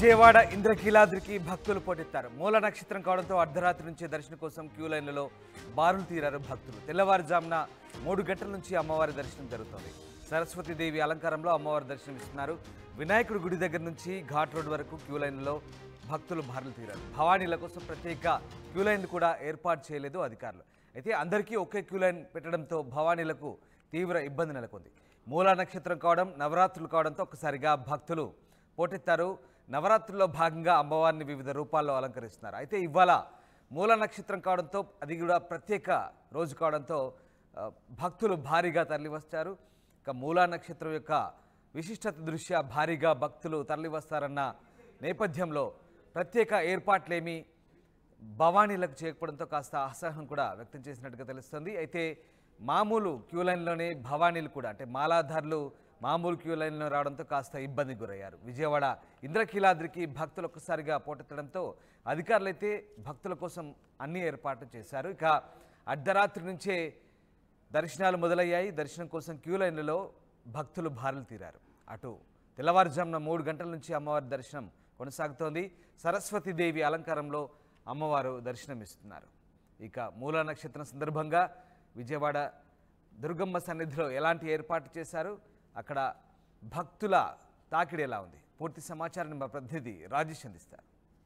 విజయవాడ ఇంద్రకీలాద్రికి భక్తులు పోటెత్తారు మూల నక్షత్రం కావడంతో అర్ధరాత్రి నుంచే దర్శనం కోసం క్యూ లైన్లలో బారులు తీరారు భక్తులు తెల్లవారుజామున మూడు గంటల నుంచి అమ్మవారి దర్శనం జరుగుతోంది సరస్వతీదేవి అలంకారంలో అమ్మవారి దర్శనం ఇస్తున్నారు వినాయకుడి గుడి దగ్గర నుంచి ఘాట్ రోడ్ వరకు క్యూ లైన్లో భక్తులు బారులు తీరారు భవానీల కోసం ప్రత్యేక క్యూ లైన్లు కూడా ఏర్పాటు చేయలేదు అధికారులు అయితే అందరికీ ఒకే క్యూ లైన్ పెట్టడంతో భవానీలకు తీవ్ర ఇబ్బంది నెలకొంది మూలా నక్షత్రం కావడం నవరాత్రులు కావడంతో ఒక్కసారిగా భక్తులు పోటెత్తారు నవరాత్రుల్లో భాగంగా అమ్మవారిని వివిధ రూపాల్లో అలంకరిస్తున్నారు అయితే ఇవాళ మూల నక్షత్రం కావడంతో అది కూడా ప్రత్యేక రోజు కావడంతో ఆ, భక్తులు భారీగా తరలివస్తారు ఇక మూలా నక్షత్రం యొక్క విశిష్టత దృష్ట్యా భారీగా భక్తులు తరలివస్తారన్న నేపథ్యంలో ప్రత్యేక ఏర్పాట్లేమీ భవానీలకు చేయకపోవడంతో కాస్త అసహనం కూడా వ్యక్తం చేసినట్టుగా తెలుస్తుంది అయితే మామూలు క్యూ లైన్లోనే భవానీలు కూడా అంటే మాలాధారులు మామూలు క్యూ లైన్లో రావడంతో కాస్త ఇబ్బందికి గురయ్యారు విజయవాడ ఇంద్రకీలాద్రికి భక్తులు ఒక్కసారిగా పోటెత్తడంతో అధికారులు అయితే భక్తుల కోసం అన్ని ఏర్పాట్లు చేశారు ఇక అర్ధరాత్రి నుంచే దర్శనాలు మొదలయ్యాయి దర్శనం కోసం క్యూ లైన్లలో భక్తులు బారులు తీరారు అటు తెల్లవారుజామున మూడు గంటల నుంచి అమ్మవారి దర్శనం కొనసాగుతోంది సరస్వతీదేవి అలంకారంలో అమ్మవారు దర్శనమిస్తున్నారు ఇక మూల నక్షత్రం సందర్భంగా విజయవాడ దుర్గమ్మ సన్నిధిలో ఎలాంటి ఏర్పాటు చేశారు అక్కడ భక్తుల తాకిడి ఎలా ఉంది పూర్తి సమాచారాన్ని మా ప్రతినిధి రాజేష్ అందిస్తారు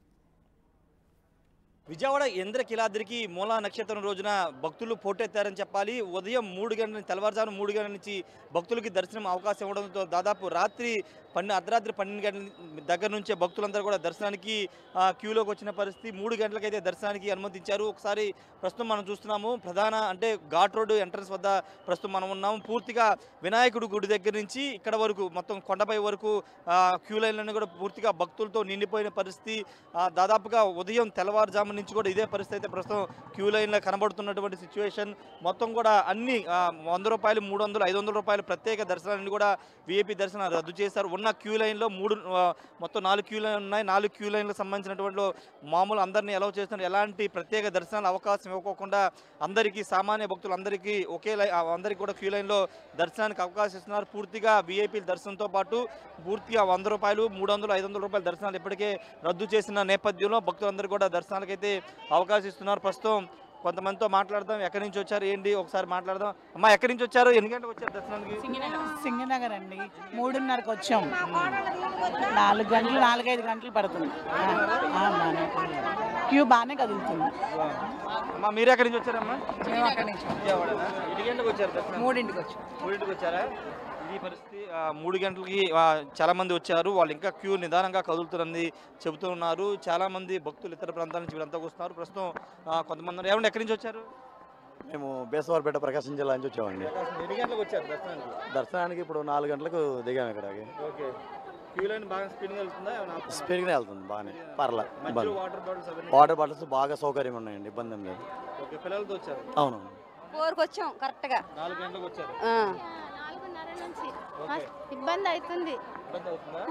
విజయవాడ ఇంద్రకీలాద్రికి మూలా నక్షత్రం రోజున భక్తులు పోటెత్తారని చెప్పాలి ఉదయం మూడు గంటల తెల్లవారుజాము మూడు గంటల నుంచి భక్తులకి దర్శనం అవకాశం ఇవ్వడంతో దాదాపు రాత్రి పన్నె అర్ధరాత్రి పన్నెండు గంటల దగ్గర నుంచే భక్తులందరూ కూడా దర్శనానికి ఆ, క్యూలోకి వచ్చిన పరిస్థితి మూడు గంటలకైతే దర్శనానికి అనుమతించారు ఒకసారి ప్రస్తుతం మనం చూస్తున్నాము ప్రధాన అంటే ఘాట్ రోడ్డు ఎంట్రన్స్ వద్ద ప్రస్తుతం మనం ఉన్నాము పూర్తిగా వినాయకుడు గుడి దగ్గర నుంచి ఇక్కడ వరకు మొత్తం కొండపై వరకు ఆ, క్యూ లైన్లను కూడా పూర్తిగా భక్తులతో నిండిపోయిన పరిస్థితి ఆ, దాదాపుగా ఉదయం తెల్లవారుజాము నుంచి కూడా ఇదే పరిస్థితి అయితే ప్రస్తుతం క్యూ లైన్లో కనబడుతున్నటువంటి సిచ్యువేషన్ మొత్తం కూడా అన్ని ఆ, వంద రూపాయలు మూడు వందలు ఐదు వందల రూపాయలు ప్రత్యేక దర్శనాన్ని కూడా విఐపి దర్శనం రద్దు చేశారు ఉన్న క్యూ లైన్లో మూడు ఆ, మొత్తం నాలుగు క్యూ లైన్ ఉన్నాయి నాలుగు క్యూ లైన్లకు సంబంధించినటువంటి మామూలు అందరినీ ఎలా చేస్తున్నారు ఎలాంటి ప్రత్యేక దర్శనాలు అవకాశం ఇవ్వకోకుండా అందరికీ సామాన్య భక్తులు అందరికీ ఒకే లైన్ అందరికీ కూడా క్యూ లైన్లో దర్శనానికి అవకాశం ఇస్తున్నారు పూర్తిగా విఐపీ దర్శనంతో పాటు పూర్తిగా వంద రూపాయలు మూడు వందలు ఐదు వందల రూపాయల దర్శనాలు ఇప్పటికే రద్దు చేసిన నేపథ్యంలో భక్తులందరూ కూడా దర్శనాలకైతే అవకాశం ఇస్తున్నారు ప్రస్తుతం కొంతమందితో మాట్లాడదాం ఎక్కడి నుంచి వచ్చారు ఏంటి ఒకసారి మాట్లాడదాం అమ్మా ఎక్కడి నుంచి వచ్చారు ఎన్ని గంటలకు వచ్చారు దర్శనానికి సింగనగర్ అండి మూడున్నరకు వచ్చాం నాలుగు గంటలు నాలుగైదు గంటలు పడుతుంది ఆ, ఆ, బాగానే. క్యూ బాగానే కదులుతుంది అమ్మా మీరు ఎక్కడి నుంచి వచ్చారమ్మా మేము అక్కడి నుంచి విజయవాడనా? ఎన్ని గంటలకు వచ్చారు దర్శనం మూడింటికి వచ్చాం మూడింటికి వచ్చారా ఈ పరిస్థితి ఆ, మూడు గంటలకి ఆ, చాలా మంది వచ్చారు వాళ్ళు ఇంకా క్యూ నిదానంగా కదులుతున్నది చెబుతూ ఉన్నారు చాలా మంది భక్తులు ఇతర ప్రాంతాల నుంచి వీళ్ళంతా వస్తున్నారు ప్రస్తుతం ఆ, కొంతమంది ఉన్నారు. ఏమండి ఎక్కడి నుంచి వచ్చారు మేము బేసవారిపేట ప్రకాశం జిల్లా నుంచి వచ్చామండి ఎన్ని గంటలకు వచ్చారు దర్శనానికి దర్శనానికి ఇప్పుడు నాలుగు గంటలకు దిగాము ఇక్కడికి ఓకే క్యూ లైన్ బాగా స్పీడ్గా వెళ్తుందా ఏమైనా ఆపుతుందా? స్పీడ్గానే వెళ్తుంది బాగానే పర్లా మధ్యలో ఇబ్బంది వాటర్ బాటిల్స్ అవన్నీ వాటర్ బాటిల్స్ బాగా సౌకర్యం ఉన్నాయండి ఇబ్బంది ఏం లేదు ఓకే పిల్లలతో వచ్చారు అవును ఫోర్కి వచ్చాం కరెక్ట్గా నాలుగు గంటలకు వచ్చారు ఆ. నాలుగున్నర నుంచి ఓకే. మస్త్ ఇబ్బంది అవుతుంది ఇబ్బంది అవుతుందా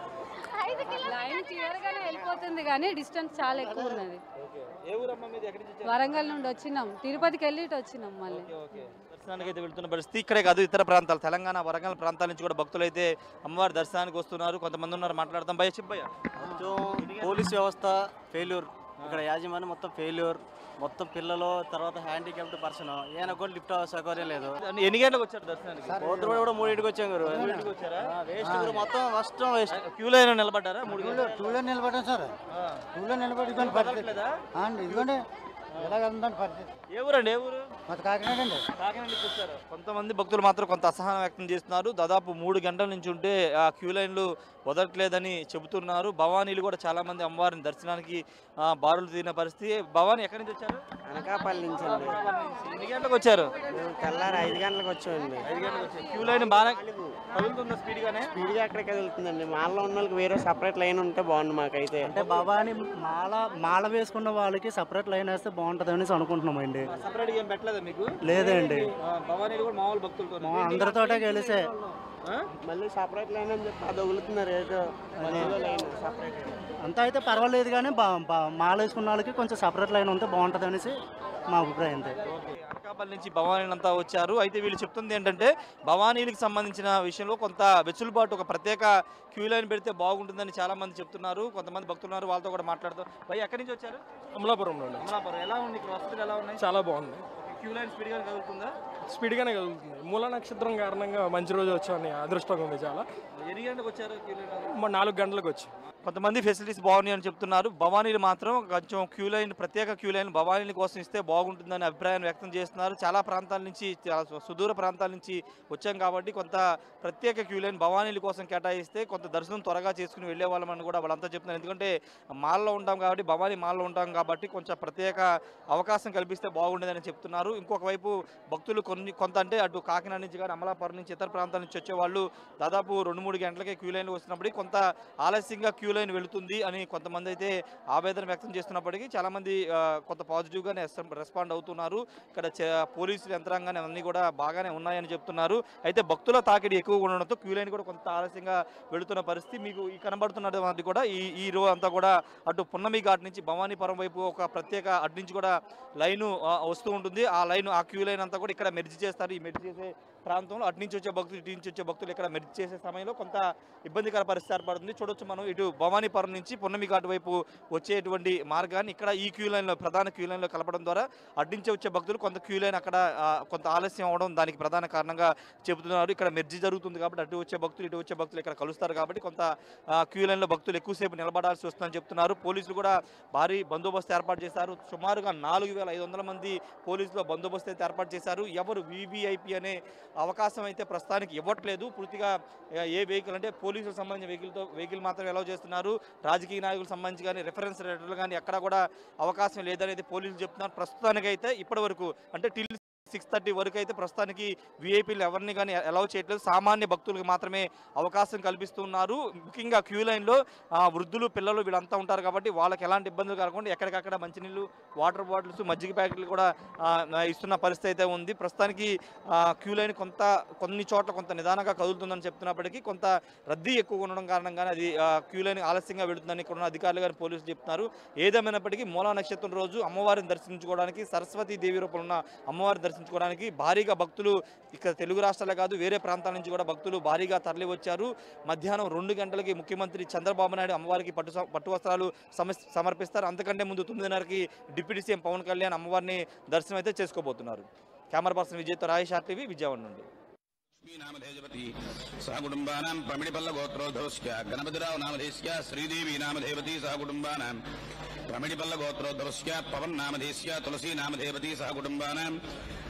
లైన్ క్లియర్గానే వెళ్ళిపోతుంది కానీ డిస్టెన్స్ చాలా ఎక్కువ ఉన్నది ఓకే ఏ ఊరమ్మా మీది ఎక్కడి నుంచి వచ్చారు వరంగల్ నుండి వచ్చినాం తిరుపతికి వెళ్ళి ఇటు వచ్చినాం మళ్ళీ ఓకే ఓకే దర్శనానికి అయితే వెళ్తున్న పరిస్థితి ఇక్కడే కాదు ఇతర ప్రాంతాలు తెలంగాణ వరంగల్ ప్రాంతాల నుంచి కూడా భక్తులు అయితే అమ్మవారి దర్శనానికి వస్తున్నారు కొంతమంది ఉన్నారు మాట్లాడదాం భయ చెప్పయ్య మొత్తం పోలీస్ వ్యవస్థ ఫెయిల్యూర్ ఇక్కడ యాజమాన్యం మొత్తం ఫెయిల్యూర్ మొత్తం పిల్లలు తర్వాత హ్యాండిక్యాప్డ్ పర్సన్ ఈయన కూడా లిఫ్ట్ సౌకర్యం లేదు ఎన్ని గంటలకు వచ్చారు దర్శనానికి పోతురు కూడా మూడింటికి వచ్చాం గురు మూడింటికి వచ్చారా వేస్ట్ గురు మొత్తం ఫస్ట్ వేస్ట్ క్యూ లైన్ నిలబడ్డారా మూడు గంటలు టూలో నిలబడ్డాం సార్ టూలో నిలబడి ఇదిగోండి పరిస్థితి కదలట్లేదా? ఆ అండి ఇదిగోండి ఎలాగ ఉందండి పరిస్థితి ఏ ఊరండి ఏ ఊరు మాది కాకినాడ అండి కాకినాడ నుంచి వచ్చారు కొంతమంది భక్తులు మాత్రం కొంత అసహనం వ్యక్తం చేస్తున్నారు దాదాపు మూడు గంటల నుంచి ఉంటే ఆ క్యూ లైన్లు వదలట్లేదని చెబుతున్నారు భవానీలు కూడా చాలా మంది అమ్మవారిని దర్శనానికి ఆ, బారులు తీరిన పరిస్థితి భవానీ ఎక్కడి నుంచి వచ్చారు అనకాపల్లి నుంచి అండి ఎన్ని గంటలకు వచ్చారు మేము తెల్లారి ఐదు గంటలకు వచ్చామండి ఐదు గంటలకు వచ్చారు క్యూ లైన్ బాగా కదులుతుందా స్పీడ్ గానే స్పీడ్గా అక్కడికి వెళ్తుందండి మాల్లో ఉన్న వాళ్ళకి వేరే సపరేట్ లైన్ ఉంటే బాగుంది మాకైతే అంటే భవాని మాల మాల వేసుకున్న వాళ్ళకి సపరేట్ లైన్ వేస్తే బాగుంటుంది అనేసి అనుకుంటున్నామండి సపరేట్ ఏం పెట్టలేదా మీకు లేదండి ఆ, భవానీలు కూడా మామూలు భక్తులతో మా అందరితోటే కలిసే మళ్ళీ సపరేట్ లైన్ అని చెప్పి అది వదులుతున్నారు ఏదో మధ్యలో లైన్ సపరేట్ అంతా అయితే పర్వాలేదు కానీ బా- బా- మాల వేసుకున్న వాళ్ళకి కొంచెం సపరేట్ లైన్ ఉంటే బాగుంటుంది అనేసి మా అభిప్రాయం అంతే ఓకే అనకాపల్లి నుంచి భవానీ అంతా వచ్చారు అయితే వీళ్ళు చెప్తుంది ఏంటంటే భవానీలకు సంబంధించిన విషయంలో కొంత వెసులుబాటు ఒక ప్రత్యేక క్యూ లైన్ పెడితే బాగుంటుందని చాలా మంది చెప్తున్నారు కొంతమంది భక్తులు ఉన్నారు వాళ్ళతో కూడా మాట్లాడుతాం భయ్ ఎక్కడి నుంచి వచ్చారు అమలాపురం నుండి అమలాపురం ఎలా ఉంది ఇక్కడ వసతులు ఎలా ఉన్నాయి చాలా బాగుంది క్యూ లైన్ స్పీడ్గా కదులుతుందా స్పీడ్గానే కదులుతుంది మూల నక్షత్రం కారణంగా మంచి రోజు వచ్చామని అదృష్టంగా ఉంది చాలా ఎన్ని గంటలకు వచ్చారు క్యూ లైన్ మా నాలుగు గంటలకు వచ్చి కొంతమంది ఫెసిలిటీస్ బాగున్నాయి అని చెప్తున్నారు భవానీలు మాత్రం కొంచెం క్యూ లైన్ ప్రత్యేక క్యూ లైన్ భవానీల కోసం ఇస్తే బాగుంటుందని అభిప్రాయం వ్యక్తం చేస్తున్నారు చాలా ప్రాంతాల నుంచి చాలా సు- సుదూర ప్రాంతాల నుంచి వచ్చాం కాబట్టి కొంత ప్రత్యేక క్యూ లైన్ భవానీల కోసం కేటాయిస్తే కొంత దర్శనం త్వరగా చేసుకుని వెళ్ళే వాళ్ళమని కూడా వాళ్ళంతా చెప్తున్నారు ఎందుకంటే మాల్లో ఉంటాం కాబట్టి భవానీ మాల్లో ఉంటాం కాబట్టి కొంచెం ప్రత్యేక అవకాశం కల్పిస్తే బాగుండేదని చెప్తున్నారు ఇంకొక వైపు భక్తులు కొన్ని కొంత అంటే అటు కాకినాడ నుంచి కానీ అమలాపురం నుంచి ఇతర ప్రాంతాల నుంచి వచ్చే వాళ్ళు దాదాపు రెండు మూడు గంటలకే క్యూ లైన్లో వస్తున్నప్పటికీ కొంత ఆలస్యంగా క్యూ లైన్ వెళుతుంది అని కొంతమంది అయితే ఆవేదన వ్యక్తం చేస్తున్నప్పటికీ చాలామంది ఆ, కొంత పాజిటివ్గానే రెస్పాండ్ అవుతున్నారు ఇక్కడ చే- పోలీసులు యంత్రాంగానే అన్నీ కూడా బాగానే ఉన్నాయని చెప్తున్నారు అయితే భక్తుల తాకిడి ఎక్కువగా ఉండడంతో క్యూ లైన్ కూడా కొంత ఆలస్యంగా వెళుతున్న పరిస్థితి మీకు ఈ కనబడుతున్నటువంటి కూడా ఈ ఈ రో అంతా కూడా అటు పున్నమి ఘాట్ నుంచి భవానీపురం వైపు ఒక ప్రత్యేక అటు నుంచి కూడా లైను ఆ, వస్తూ ఉంటుంది ఆ లైన్ ఆ క్యూ లైన్ అంతా కూడా ఇక్కడ మెర్జ్ చేస్తారు ఈ మెర్జ్ చేసే ప్రాంతంలో అటు నుంచి వచ్చే భక్తులు ఇటు నుంచి వచ్చే భక్తులు ఇక్కడ మెర్జ్ చేసే సమయంలో కొంత ఇబ్బందికర పరిస్థితి ఏర్పడుతుంది చూడొచ్చు మనం ఇటు భవానీపురం నుంచి పున్నమి ఘాట్ వైపు వచ్చేటువంటి మార్గాన్ని ఇక్కడ ఈ క్యూ లైన్లో ప్రధాన క్యూ లైన్లో కలపడం ద్వారా అటు నుంచి వచ్చే భక్తులు కొంత క్యూ లైన్ అక్కడ ఆ, కొంత ఆలస్యం అవడం దానికి ప్రధాన కారణంగా చెబుతున్నారు ఇక్కడ మెర్జి జరుగుతుంది కాబట్టి అటు వచ్చే భక్తులు ఇటు వచ్చే భక్తులు ఇక్కడ కలుస్తారు కాబట్టి కొంత ఆ, క్యూ లైన్లో భక్తులు ఎక్కువసేపు నిలబడాల్సి వస్తుందని చెప్తున్నారు పోలీసులు కూడా భారీ బందోబస్తు ఏర్పాటు చేశారు సుమారుగా నాలుగు వేల ఐదు వందల మంది పోలీసులు బందోబస్తు అయితే ఏర్పాటు చేశారు ఎవరు వీవీఐపీ అనే అవకాశం అయితే ప్రస్తుతానికి ఇవ్వట్లేదు పూర్తిగా ఆ, ఏ వెహికల్ అంటే పోలీసులకు సంబంధించిన వెహికల్తో వెహికల్ మాత్రం ఎలా చేస్తున్నారు రాజకీయ నాయకులకు సంబంధించి కానీ రెఫరెన్స్ రేటర్లు కానీ ఎక్కడ కూడా అవకాశం లేదనేది పోలీసులు చెప్తున్నారు ప్రస్తుతానికైతే ఇప్పటి వరకు అంటే టిల్ సిక్స్ థర్టీ వరకు అయితే ప్రస్తుతానికి వీఐపీలు ఎవరిని కానీ అలౌ చేయట్లేదు సామాన్య భక్తులకు మాత్రమే అవకాశం కల్పిస్తున్నారు ముఖ్యంగా క్యూ లైన్లో ఆ, వృద్ధులు పిల్లలు వీళ్ళంతా ఉంటారు కాబట్టి వాళ్ళకి ఎలాంటి ఇబ్బందులు కలగకుండా ఎక్కడికక్కడ మంచినీళ్ళు వాటర్ బాటిల్స్ మజ్జిగ ప్యాకెట్లు కూడా ఆ, ఆ, ఇస్తున్న పరిస్థితి అయితే ఉంది ప్రస్తుతానికి ఆ, క్యూ లైన్ కొంత కొన్ని చోట్ల కొంత నిదానంగా కదులుతుందని చెప్తున్నప్పటికీ కొంత రద్దీ ఎక్కువ ఉండడం కారణంగానే అది ఆ, క్యూ లైన్ ఆలస్యంగా వెళుతుందని ఇక్కడ ఉన్న అధికారులు గారు పోలీసులు చెప్తున్నారు ఏదేమైనప్పటికీ మూలా నక్షత్రం రోజు అమ్మవారిని దర్శించుకోవడానికి సరస్వతి దేవి రూపంలో ఉన్న అమ్మవారిని దర్శించుకోవడానికి భారీగా భక్తులు ఇక్కడ తెలుగు రాష్ట్రాలే కాదు వేరే ప్రాంతాల నుంచి కూడా భక్తులు భారీగా తరలి వచ్చారు మధ్యాహ్నం రెండు గంటలకి ముఖ్యమంత్రి చంద్రబాబు నాయుడు అమ్మవారికి పట్టు స- పట్టు వస్త్రాలు సమస్- సమర్పిస్తారు అంతకంటే ముందు తొమ్మిదిన్నరకి డిప్యూటీ సీఎం పవన్ కళ్యాణ్ అమ్మవారిని దర్శనం అయితే చేసుకోబోతున్నారు కెమెరా పర్సన్ విజయ్తో రాయేష్ ఆర్టీవీ విజయవాడ నుండి నామధేజపతి సహ కుటుంబానాం ప్రమిడిపల్ల గోత్రోద్ధవస్య గణపతిరావు నామధేస్య శ్రీదేవి నామధేవతి సహ కుటుంబానాం ప్రమిడిపల్ల గోత్రోద్ధవస్య పవన్ నామధేస్య తులసీ నామధేవతి సహ కుటుంబానాం